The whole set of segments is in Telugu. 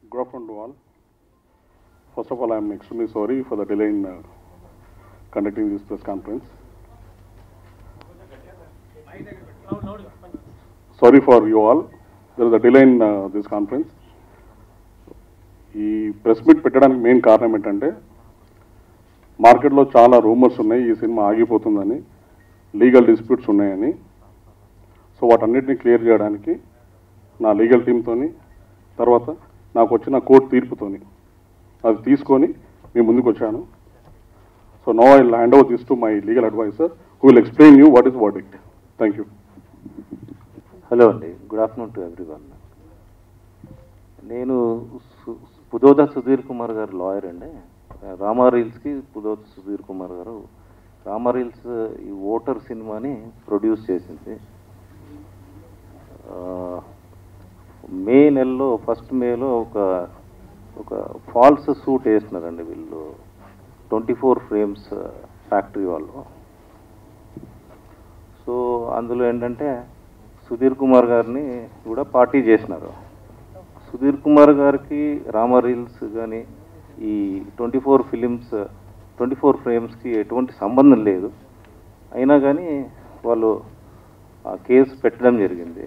Good afternoon to all. First of all, I am extremely sorry for the delay in uh, conducting this press conference. Sorry for you all. There is a delay in uh, this conference. ఈ ప్రెస్ మీట్ పెట్టడానికి మెయిన్ కారణం ఏంటంటే మార్కెట్లో చాలా రూమర్స్ ఉన్నాయి ఈ సినిమా ఆగిపోతుందని లీగల్ డిస్ప్యూట్స్ ఉన్నాయని సో వాటన్నిటిని క్లియర్ చేయడానికి నా లీగల్ టీంతోని తర్వాత నాకు వచ్చిన కోర్టు తీర్పుతోని అది తీసుకొని మీ ముందుకు వచ్చాను so now I hand over this to my legal advisor who will explain you what is verdict thank you hello అండి గుడ్ ఆఫ్టర్నూన్ టు ఎవ్రీవన్ నేను సు- పుదోద సుధీర్ కుమార్ గారు లాయర్ అండి రామా రీల్స్కి పుదోద సుధీర్ కుమార్ గారు రామా రీల్స్ ఈ ఓటర్ సినిమాని ప్రొడ్యూస్ చేసింది ఆ, మే నెలలో ఫస్ట్ మేలో ఒక ఒక ఫాల్స్ సూట్ వేసినారండి వీళ్ళు ట్వంటీ ఫోర్ ఫ్రేమ్స్ ఫ్యాక్టరీ వాళ్ళు సో అందులో ఏంటంటే సుధీర్ కుమార్ గారిని కూడా పార్టీ చేసినారు సుధీర్ కుమార్ గారికి రామ రీల్స్ కానీ ఈ twenty four films twenty four ఫ్రేమ్స్కి ఎటువంటి సంబంధం లేదు అయినా కానీ వాళ్ళు ఆ కేసు పెట్టడం జరిగింది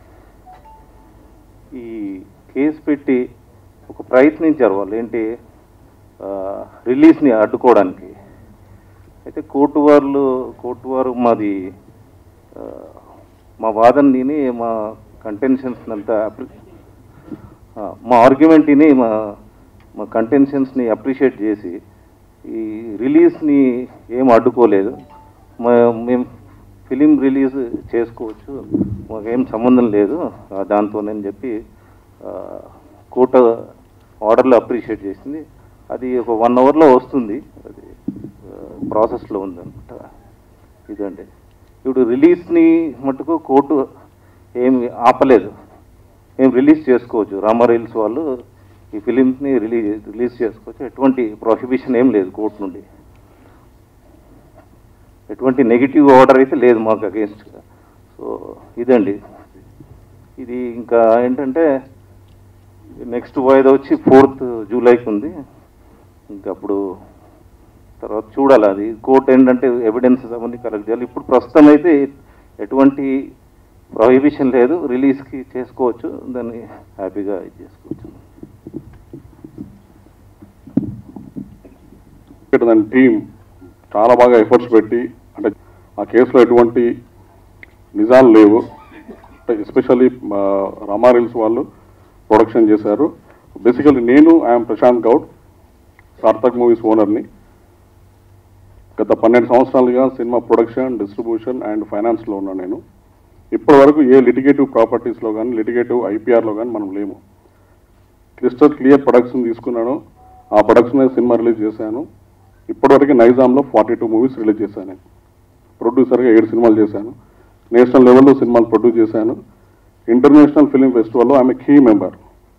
ఈ కేసు పెట్టి ఒక ప్రయత్నించారు వాళ్ళు ఏంటి ఆ, రిలీజ్ని అడ్డుకోవడానికి అయితే కోర్టు వాళ్ళు కోర్టు వారు మాది ఆ, మా వాదన విని మా కంటెన్షన్స్ అంతా అప్రి- ఆ, మా ఆర్గ్యుమెంట్ విని మా మా కంటెన్షన్స్ని అప్రిషియేట్ చేసి ఈ రిలీజ్ని ఏం అడ్డుకోలేదు మా మేము ఫిలిం రిలీజ్ చేసుకోవచ్చు మాకేం సంబంధం లేదు ఆ, దాంతోనని చెప్పి ఆ, కోర్టు ఆర్డర్లో అప్రిషియేట్ చేసింది అది ఒక వన్ అవర్లో వస్తుంది అది ప్రాసెస్లో ఉందన్నమాట ఇదండి ఇప్పుడు రిలీజ్ని మటుకు కోర్టు ఏమి ఆపలేదు మేము రిలీజ్ చేసుకోవచ్చు రామా రీల్స్ వాళ్ళు ఈ ఫిలిమ్స్ని రిలీజ్ రిలీజ్ చేసుకోవచ్చు ఎటువంటి ప్రొహిబిషన్ ఏం లేదు కోర్టు నుండి ఎటువంటి నెగిటివ్ ఆర్డర్ అయితే లేదు మాకు అగేన్స్ట్గా సో ఇదండి ఇది ఇంకా ఏంటంటే నెక్స్ట్ వాయిదా వచ్చి ఫోర్త్ జూలైకి ఉంది ఇంకా అప్పుడు తర్వాత చూడాలి అది కోర్టు ఏంటంటే ఎవిడెన్స్ అవన్నీ కలెక్ట్ చేయాలి ఇప్పుడు ప్రస్తుతం అయితే ఎటువంటి ప్రొహిబిషన్ లేదు రిలీజ్కి చేసుకోవచ్చు దాన్ని హ్యాపీగా ఇది చేసుకోవచ్చు ఇక్కడ దాని టీం చాలా బాగా ఎఫర్ట్స్ పెట్టి అంటే ఆ కేసులో ఎటువంటి నిజాలు లేవు ఎస్పెషల్లీ రామా రీల్స్ వాళ్ళు ప్రొడక్షన్ చేశారు బేసికల్లీ నేను ఐఎమ్ ప్రశాంత్ గౌడ్ సార్థక్ మూవీస్ ఓనర్ని గత పన్నెండు సంవత్సరాలుగా సినిమా ప్రొడక్షన్ డిస్ట్రిబ్యూషన్ అండ్ ఫైనాన్స్లో ఉన్నాను నేను ఇప్పటి వరకు ఏ లిటిగేటివ్ ప్రాపర్టీస్లో కానీ లిటిగేటివ్ ఐపీఆర్లో కానీ మనం లేము క్రిస్టల్ క్లియర్ ప్రొడక్షన్ తీసుకున్నాను ఆ ప్రొడక్షన్ సినిమా రిలీజ్ చేశాను ఇప్పటివరకు నైజాంలో ఫార్టీ టూ మూవీస్ రిలీజ్ చేశాను నేను ప్రొడ్యూసర్గా ఏడు సినిమాలు చేశాను నేషనల్ లెవెల్లో సినిమాలు ప్రొడ్యూస్ చేశాను ఇంటర్నేషనల్ ఫిలిం ఫెస్టివల్లో ఆమె కీ మెంబర్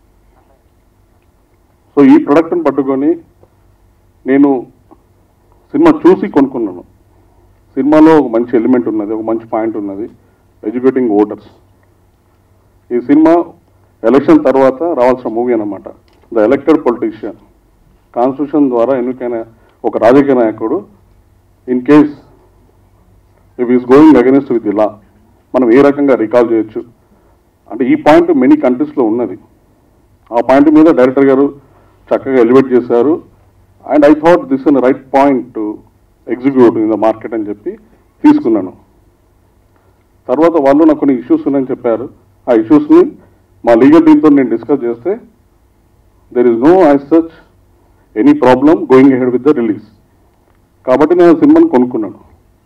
సో ఈ ప్రొడక్ట్ని పట్టుకొని నేను సినిమా చూసి కొనుక్కున్నాను సినిమాలో ఒక మంచి ఎలిమెంట్ ఉన్నది ఒక మంచి పాయింట్ ఉన్నది ఎడ్యుకేటింగ్ ఓటర్స్ ఈ సినిమా ఎలక్షన్ తర్వాత రావాల్సిన మూవీ అన్నమాట ద ఎలక్టెడ్ పొలిటీషియన్ కాన్స్టిట్యూషన్ ద్వారా ఎన్నికైన ఒక రాజకీయ నాయకుడు in case if is going against with ఇలా మనం ఏ రకంగా రికాల్ చేయొచ్చు అంటే ఈ పాయింట్ మెనీ కంట్రీస్లో ఉన్నది ఆ పాయింట్ మీద డైరెక్టర్ గారు చక్కగా ఎలివేట్ చేశారు and I thought this in right point to execute in the market అని చెప్పి తీసుకున్నాను తర్వాత వాళ్ళు నాకు కొన్ని ఇష్యూస్ ఉన్నాయని చెప్పారు ఆ ఇష్యూస్ని మా లీగల్ టీంతో నేను డిస్కస్ చేస్తే there is no as such any problem going head with the release కాబట్టి నేను ఆ సినిమాని కొనుక్కున్నాను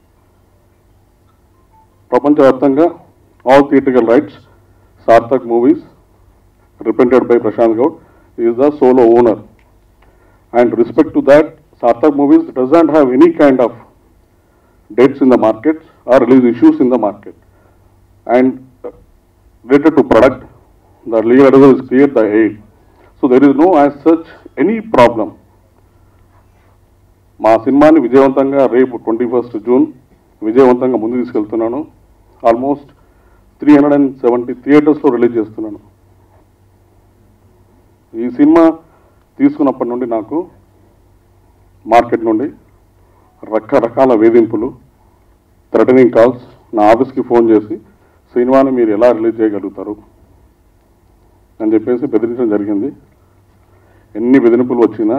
ప్రపంచవ్యాప్తంగా all theatrical rights Sarthak movies represented by Prashanth Goud is the solo owner and respect to that Sarthak movies doesn't have any kind of dates in the market or release issues in the market. And uh, related to product, the legal advisor is clear the aid. So there is no as such any problem. మా సినిమాని విజయవంతంగా రేపు ట్వంటీ ఫస్ట్ జూన్ విజయవంతంగా ముందు తీసుకెళ్తున్నాను almost three hundred and seventy థియేటర్స్లో రిలీజ్ చేస్తున్నాను ఈ సినిమా తీసుకున్నప్పటి నుండి నాకు మార్కెట్ నుండి రకరకాల వేధింపులు థ్రెటనింగ్ కాల్స్ నా ఆఫీస్కి ఫోన్ చేసి సినిమాని మీరు ఎలా రిలీజ్ చేయగలుగుతారు అని చెప్పేసి బెదిరించడం జరిగింది ఎన్ని బెదిరింపులు వచ్చినా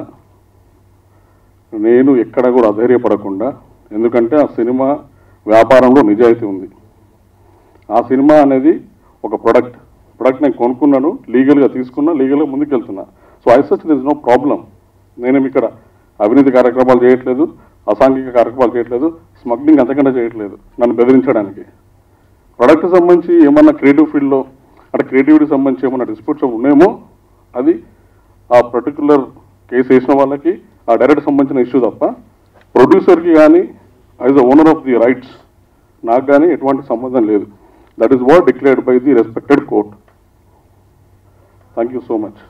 నేను ఎక్కడ కూడా అధైర్యపడకుండా ఎందుకంటే ఆ సినిమా వ్యాపారంలో నిజాయితీ ఉంది ఆ సినిమా అనేది ఒక ప్రొడక్ట్ ప్రొడక్ట్ నేను కొనుక్కున్నాను లీగల్గా తీసుకున్నా లీగల్గా ముందుకెళ్తున్నా so I such this no problem నేనేమి ఇక్కడ అవినీతి కార్యక్రమాలు చేయట్లేదు అసాంఘిక కార్యక్రమాలు చేయట్లేదు స్మగ్లింగ్ అంతకంటే చేయట్లేదు నన్ను బెదిరించడానికి ప్రొడక్ట్ సంబంధించి ఏమన్నా క్రియేటివ్ ఫీల్డ్లో అంటే క్రియేటివిటీ సంబంధించి ఏమన్నా డిస్ప్యూట్స్ ఉన్నాయేమో అది ఆ పర్టికులర్ కేసు వేసిన వాళ్ళకి ఆ డైరెక్ట్ సంబంధించిన ఇష్యూ తప్ప ప్రొడ్యూసర్కి కానీ as the owner of the rights నాకు కానీ ఎటువంటి సంబంధం లేదు that is what declared by the respected court thank you so much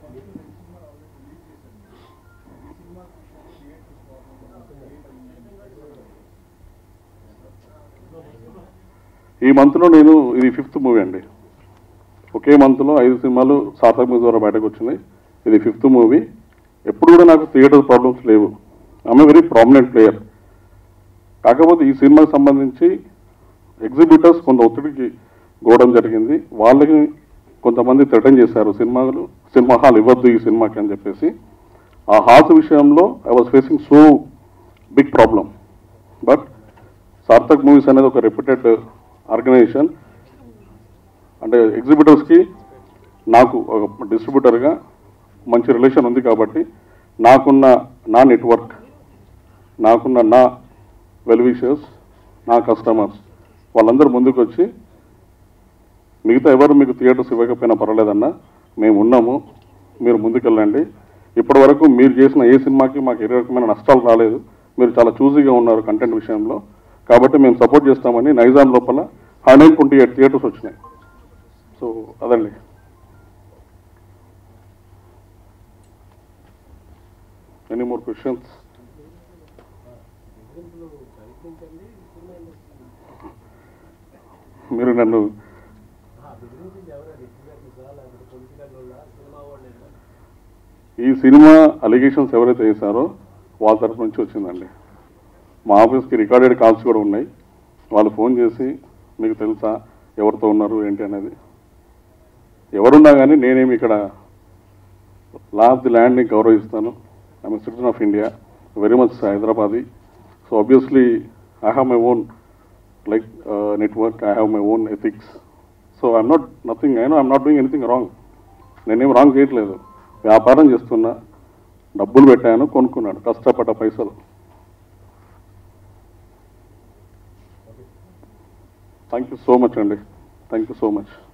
ఈ మంత్లో నేను ఇది ఫిఫ్త్ మూవీ అండి ఒకే మంత్లో ఐదు సినిమాలు సార్థక్ మూవీ ద్వారా బయటకు వచ్చినాయి ఇది ఫిఫ్త్ మూవీ ఎప్పుడు కూడా నాకు థియేటర్ ప్రాబ్లమ్స్ లేవు ఐఎమ్ వెరీ ప్రామినెంట్ ప్లేయర్ కాకపోతే ఈ సినిమాకి సంబంధించి ఎగ్జిబిటర్స్ కొంత ఒత్తిడికి గోవడం జరిగింది వాళ్ళకి కొంతమంది థ్రెటన్ చేశారు సినిమాలు సినిమా హాల్ ఇవ్వద్దు ఈ సినిమాకి అని చెప్పేసి ఆ హాల్స్ విషయంలో I was facing so big problem but Sarthak movies అనేది ఒక రెప్యూటెడ్ ఆర్గనైజేషన్ అంటే ఎగ్జిబిటర్స్కి నాకు ఒక డిస్ట్రిబ్యూటర్గా మంచి రిలేషన్ ఉంది కాబట్టి నాకున్న నా నెట్వర్క్ నాకున్న నా వెల్ విషర్స్ నా కస్టమర్స్ వాళ్ళందరూ ముందుకు వచ్చి మిగతా ఎవరు మీకు థియేటర్స్ ఇవ్వకపోయినా పర్వాలేదన్నా మేము ఉన్నాము మీరు ముందుకెళ్ళండి ఇప్పటి వరకు మీరు చేసిన ఏ సినిమాకి మాకు ఏ రకమైన నష్టాలు రాలేదు మీరు చాలా చూజీగా ఉన్నారు కంటెంట్ విషయంలో కాబట్టి మేము సపోర్ట్ చేస్తామని నైజాం లోపల హండ్రెడ్ ట్వంటీ ఎయిట్ థియేటర్స్ వచ్చినాయి సో అదండి ఎనీ మోర్ క్వశ్చన్స్ మీరు నన్ను ఈ సినిమా అలిగేషన్స్ ఎవరైతే వేశారో వాళ్ళ తరఫు నుంచి వచ్చిందండి మా ఆఫీస్కి రికార్డెడ్ కాల్స్ కూడా ఉన్నాయి వాళ్ళు ఫోన్ చేసి మీకు తెలుసా ఎవరితో ఉన్నారు ఏంటి అనేది ఎవరున్నా కానీ నేనేమి ఇక్కడ లా ఆఫ్ ది ల్యాండ్ని గౌరవిస్తాను I'm citizen of India very much Hyderabadi so obviously I have my own like network I have my own ethics so I'm not nothing I know I'm not doing anything wrong నేనేం రాంగ్ చేయట్లేదు వ్యాపారం చేస్తున్నా డబ్బులు పెట్టాను కొనుక్కున్నాను కష్టపడ్డ పైసలు థ్యాంక్ యూ సో మచ్ అండి థ్యాంక్ యూ సో మచ్